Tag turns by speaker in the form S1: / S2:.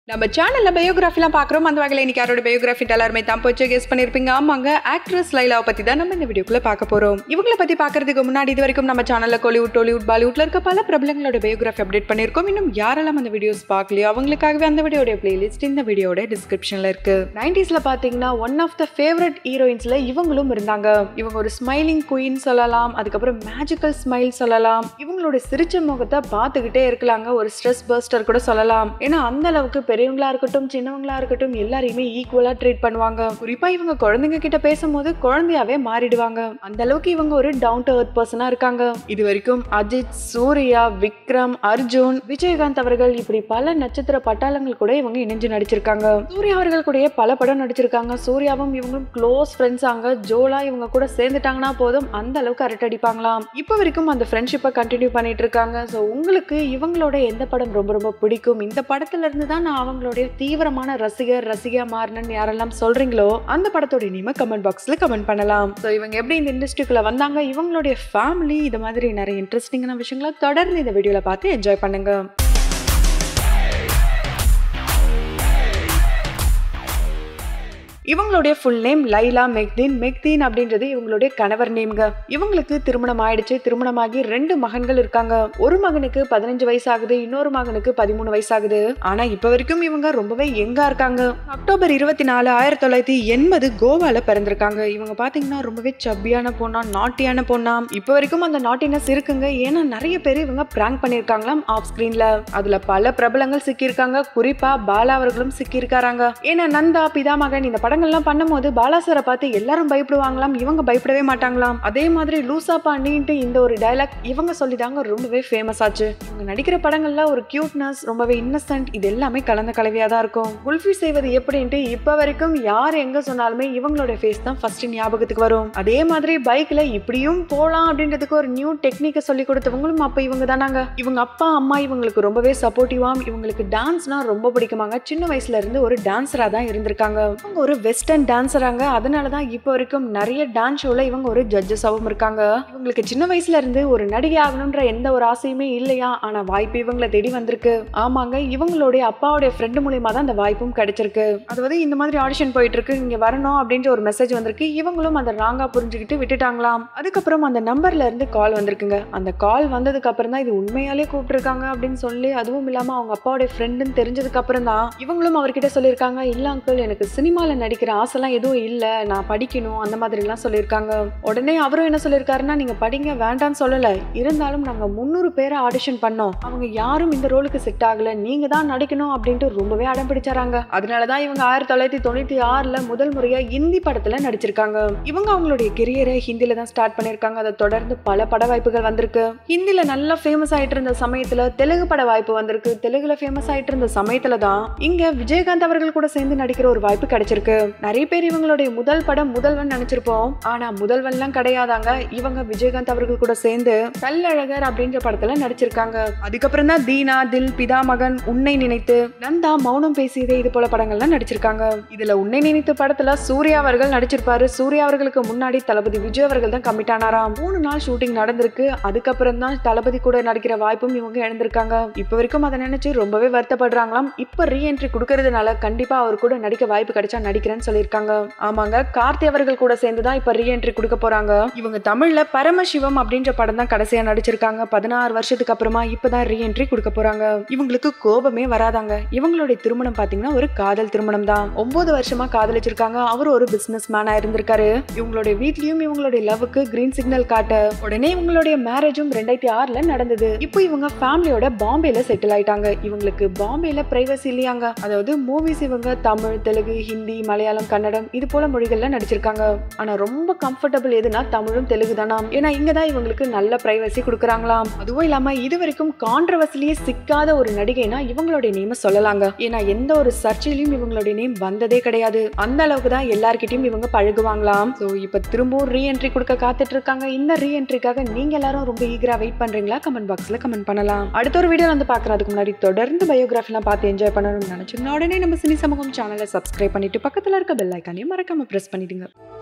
S1: நம்ம சேனல்ல பயோகிராஃபிலாம் பார்க்குறோம் அந்த வகையில் இன்னைக்கு யாரோட பயோகிராஃபி எல்லாருமே தான் போச்சு கெஸ் பண்ணியிருப்பீங்க ஆமாங்க ஆக்ட்ரஸ் லைலாவை பற்றி தான் நம்ம இந்த வீடியோக்குள்ள பார்க்க போகிறோம் இவங்கள பற்றி பார்க்கறதுக்கு முன்னாடி இது வரைக்கும் நம்ம சேனலில் கோலிவுட் டோலிவுட் பாலிவுட்ல இருக்க பல பிரபலங்களோட பயோகிராஃபி அப்டேட் பண்ணியிருக்கோம் இன்னும் யாரெல்லாம் அந்த வீடியோஸ் பார்க்கலையோ அவங்களுக்காகவே அந்த வீடியோட பிளேலிஸ்ட் இந்த வீடியோட டிஸ்கிரிப்ஷனில் இருக்கு நைன்டிஸில் பார்த்தீங்கன்னா ஒன் ஆஃப் த ஃபேவரட் ஹீரோயின்ஸில் இவங்களும் இருந்தாங்க இவங்க ஒரு ஸ்மைலிங் குயின் சொல்லலாம் அதுக்கப்புறம் மேஜிக்கல் ஸ்மைல் சொல்லலாம் இவங்களோட சிரிச்ச முகத்தை பார்த்துக்கிட்டே இருக்கலாங்க ஒரு ஸ்ட்ரெஸ் பர்ஸ்டர் கூட சொல்லலாம் ஏன்னா அந்த அளவுக்கு பெரியவங்களா இருக்கட்டும் சின்னவங்களா இருக்கட்டும் எல்லாரையுமே ஈக்குவலா ட்ரீட் பண்ணுவாங்க குறிப்பா இவங்க குழந்தைங்க கிட்ட பேசும்போது குழந்தையாவே மாறிடுவாங்க அந்த அளவுக்கு இவங்க ஒரு டவுன் டு எர்த் பர்சனா இருக்காங்க இது வரைக்கும் அஜித் சூர்யா விக்ரம் அர்ஜுன் விஜயகாந்த் அவர்கள் இப்படி பல நட்சத்திர பட்டாளங்கள் கூட இவங்க இணைஞ்சு நடிச்சிருக்காங்க சூர்யா அவர்கள் கூடயே பல படம் நடிச்சிருக்காங்க சூர்யாவும் இவங்களும் க்ளோஸ் ஃப்ரெண்ட்ஸ் ஆங்க ஜோலா இவங்க கூட சேர்ந்துட்டாங்கன்னா போதும் அந்த அளவுக்கு அரட்டடிப்பாங்களாம் இப்போ வரைக்கும் அந்த ஃப்ரெண்ட்ஷிப்பை கண்டினியூ பண்ணிட்டு இருக்காங்க ஸோ உங்களுக்கு இவங்களோட எந்த படம் ரொம்ப ரொம்ப பிடிக்கும் இந்த படத்துல இருந்து தான் நான் அவங்களுடைய தீவிரமான ரசிகர் ரசிகா மாறினன்னு யாரெல்லாம் சொல்றீங்களோ அந்த படத்தோட நேம கமெண்ட் பாக்ஸ்ல கமெண்ட் பண்ணலாம் ஸோ இவங்க எப்படி இந்த இண்டஸ்ட்ரிக்குள்ள வந்தாங்க இவங்களுடைய ஃபேமிலி இது மாதிரி நிறைய இன்ட்ரெஸ்டிங்கான விஷயங்களை தொடர்ந்து இந்த வீடியோல பார்த்து என்ஜாய் பண்ணுங்க இவங்களுடைய full name Laila Mehdin Mehdin அப்படின்றது இவங்களுடைய கணவர் நேம்ங்க இவங்களுக்கு திருமணம் ஆயிடுச்சு திருமணமாகி ரெண்டு மகன்கள் இருக்காங்க ஒரு மகனுக்கு பதினஞ்சு வயசு ஆகுது இன்னொரு மகனுக்கு பதிமூணு வயசு ஆகுது ஆனா இப்ப வரைக்கும் இவங்க ரொம்பவே எங்கா இருக்காங்க அக்டோபர் இருபத்தி நாலு ஆயிரத்தி தொள்ளாயிரத்தி எண்பது கோவால பிறந்திருக்காங்க இவங்க பாத்தீங்கன்னா ரொம்பவே சப்பியான பொண்ணா நாட்டியான பொண்ணா இப்ப வரைக்கும் அந்த நாட்டினஸ் இருக்குங்க ஏன்னா நிறைய பேர் இவங்க பிராங்க் பண்ணிருக்காங்களாம் ஆஃப் ஸ்கிரீன்ல அதுல பல பிரபலங்கள் சிக்கியிருக்காங்க குறிப்பா பாலா அவர்களும் சிக்கியிருக்காங்க ஏன்னா நந்தா பிதாமகன் இந்த படங்கள்லாம் பண்ணும்போது பாலாசரை பார்த்து எல்லாரும் பயப்படுவாங்களாம் இவங்க பயப்படவே மாட்டாங்களாம் அதே மாதிரி லூசா பாண்டின்ட்டு இந்த ஒரு டைலாக் இவங்க சொல்லிதாங்க ரொம்பவே ஃபேமஸ் ஆச்சு இவங்க நடிக்கிற படங்கள்ல ஒரு கியூட்னஸ் ரொம்பவே இன்னசென்ட் இது எல்லாமே கலந்த கலவையா தான் இருக்கும் குல்ஃபி செய்வது எப்படின்ட்டு இப்ப வரைக்கும் யார் எங்க சொன்னாலுமே இவங்களோட ஃபேஸ் தான் ஃபர்ஸ்ட் ஞாபகத்துக்கு வரும் அதே மாதிரி பைக்ல இப்படியும் போலாம் அப்படின்றதுக்கு ஒரு நியூ டெக்னிக்கை சொல்லி கொடுத்தவங்களும் அப்ப இவங்க தானாங்க இவங்க அப்பா அம்மா இவங்களுக்கு ரொம்பவே சப்போர்ட்டிவாம் இவங்களுக்கு டான்ஸ்னா ரொம்ப பிடிக்குமாங்க சின்ன வயசுல இருந்து ஒரு டான்ஸரா தான் இருந்திருக்காங்க அவங்க ஒரு வெஸ்டர்ன் டான்ஸராங்க அதனால தான் இப்போ வரைக்கும் நிறைய டான்ஸ் ஷோல இவங்க ஒரு ஜட்ஜஸாகவும் இருக்காங்க இவங்களுக்கு சின்ன வயசுல இருந்து ஒரு நடிகை ஆகணுன்ற எந்த ஒரு ஆசையுமே இல்லையா ஆனா வாய்ப்பு இவங்களை தேடி வந்திருக்கு ஆமாங்க இவங்களுடைய அப்பாவுடைய ஃப்ரெண்டு மூலியமா தான் அந்த வாய்ப்பும் கிடைச்சிருக்கு அதாவது இந்த மாதிரி ஆடிஷன் போயிட்டு இருக்கு இங்க வரணும் அப்படின்ற ஒரு மெசேஜ் வந்திருக்கு இவங்களும் அதை ராங்கா புரிஞ்சுக்கிட்டு விட்டுட்டாங்களாம் அதுக்கப்புறம் அந்த நம்பர்ல இருந்து கால் வந்திருக்குங்க அந்த கால் வந்ததுக்கு அப்புறம் தான் இது உண்மையாலே கூப்பிட்டுருக்காங்க அப்படின்னு சொல்லி அதுவும் இல்லாம அவங்க அப்பாவுடைய ஃப்ரெண்டுன்னு தெரிஞ்சதுக்கு அப்புறம் தான் இவங்களும் அவர்கிட்ட சொல்லியிருக்காங்க இல்ல அங்கிள் எனக்கு சினிமால நடிக்கிற ஆசைலாம் எதுவும் இல்ல நான் படிக்கணும் அந்த மாதிரி எல்லாம் சொல்லியிருக்காங்க உடனே அவரும் என்ன சொல்லியிருக்காருன்னா நீங்க படிங்க வேண்டாம்னு சொல்லல இருந்தாலும் நாங்க முந்நூறு பேரை ஆடிஷன் பண்ணோம் அவங்க யாரும் இந்த ரோலுக்கு செட் ஆகல நீங்க தான் நடிக்கணும் அப்படின்ட்டு ரொம்பவே அடம் பிடிச்சாராங்க அதனாலதான் இவங்க ஆயிரத்தி தொள்ளாயிரத்தி தொண்ணூத்தி ஆறுல முதல் முறையா ஹிந்தி படத்துல நடிச்சிருக்காங்க இவங்க அவங்களுடைய கெரியரை ஹிந்தில தான் ஸ்டார்ட் பண்ணிருக்காங்க அதை தொடர்ந்து பல பட வாய்ப்புகள் வந்திருக்கு ஹிந்தில நல்லா ஃபேமஸ் ஆயிட்டு இருந்த சமயத்துல தெலுங்கு பட வாய்ப்பு வந்திருக்கு தெலுங்குல ஃபேமஸ் ஆயிட்டு இருந்த சமயத்துல தான் இங்க விஜயகாந்த் அவர்கள் கூட சேர்ந்து நடிக்கிற ஒரு வாய்ப்பு கிடைச்சிருக்கு நிறைய பேர் இவங்களுடைய முதல் படம் முதல்வன் நினைச்சிருப்போம் ஆனா முதல்வன்லாம் கிடையாதாங்க இவங்க விஜயகாந்த் அவர்கள் கூட சேர்ந்து கல்லழகர் அப்படின்ற படத்துல நடிச்சிருக்காங்க அதுக்கப்புறம் தான் தீனா தில் பிதா மகன் உன்னை நினைத்து நந்தா மௌனம் பேசியதே இது போல படங்கள்லாம் நடிச்சிருக்காங்க இதுல உன்னை நினைத்து படத்துல சூர்யா அவர்கள் நடிச்சிருப்பாரு சூர்யா அவர்களுக்கு முன்னாடி தளபதி விஜய் அவர்கள் தான் கமிட் ஆனாராம் மூணு நாள் ஷூட்டிங் நடந்திருக்கு அதுக்கப்புறம் தான் தளபதி கூட நடிக்கிற வாய்ப்பும் இவங்க இழந்திருக்காங்க இப்ப வரைக்கும் அதை நினைச்சு ரொம்பவே வருத்தப்படுறாங்களாம் இப்ப ரீஎன்ட்ரி கொடுக்கறதுனால கண்டிப்பா அவர் கூட நடிக்க வாய்ப்பு கிடைச்சா நடிக்கிறேன்னு சொல்லியிருக்காங்க ஆமாங்க கார்த்தி அவர்கள் கூட சேர்ந்து தான் இப்ப ரீஎன்ட்ரி கொடுக்க போறாங்க இவங்க தமிழ்ல பரமசிவம் அப்படின்ற படம் தான் கடைசியா நடிச்சிருக்காங்க பதினாறு வருஷத்துக்கு அப்புறமா இப்பதான் ரீஎன்ட்ரி கொடுக்க போறாங்க இவங்களுக்கு கோபமே வராதாங்க இவங்களுடைய திருமணம் பாத்தீங்கன்னா ஒரு காதல் திருமணம் தான் ஒன்பது வருஷமா காதலிச்சிருக்காங்க அவர் ஒரு பிசினஸ் மேனா இருந்திருக்காரு இவங்களுடைய வீட்லயும் இவங்களுடைய லவ்வுக்கு கிரீன் சிக்னல் காட்ட உடனே இவங்களுடைய மேரேஜும் ரெண்டாயிரத்தி ஆறுல நடந்தது இப்போ இவங்க ஃபேமிலியோட பாம்பேல செட்டில் ஆயிட்டாங்க இவங்களுக்கு பாம்பேல பிரைவசி இல்லையாங்க அதாவது மூவிஸ் இவங்க தமிழ் தெலுங்கு ஹிந்தி மலையாளம் கன்னடம் இது போல மொழிகள்ல நடிச்சிருக்காங்க ஆனா ரொம்ப கம்ஃபர்டபுள் எதுனா தமிழும் தெலுங்கு தானாம் ஏன்னா இங்க தான் இவங்களுக்கு நல்ல பிரைவசி கொடுக்குறாங்களாம் அதுவும் இல்லாம இது வரைக்கும் கான்ட்ரவர்சிலேயே சிக்காத ஒரு நடிகைனா இவங்களுடைய நேம சொல்லலாங்க ஏன்னா எந்த ஒரு சர்ச்சையிலும் இவங்களுடைய நேம் வந்ததே கிடையாது அந்த அளவுக்கு தான் எல்லார்கிட்டயும் இவங்க பழகுவாங்களாம் ஸோ இப்ப திரும்பவும் ரீஎன்ட்ரி கொடுக்க காத்துட்டு இருக்காங்க இந்த ரீஎன்ட்ரிக்காக நீங்க எல்லாரும் ரொம்ப ஈகரா வெயிட் பண்றீங்களா கமெண்ட் பாக்ஸ்ல கமெண்ட் பண்ணலாம் அடுத்த ஒரு வீடியோ வந்து பாக்குறதுக்கு முன்னாடி தொடர்ந்து பயோகிராஃபிலாம் பார்த்து என்ஜாய் பண்ணணும்னு நினைச்சீங்கன்னா உடனே நம்ம சினி சமூகம் சேனலை சப்ஸ்கிரைப் பண்ணிட்டு பக்கத்துல இருக்க பெல் ஐக்கானையும் மறக்காம பிரஸ் பண்ணிடுங்க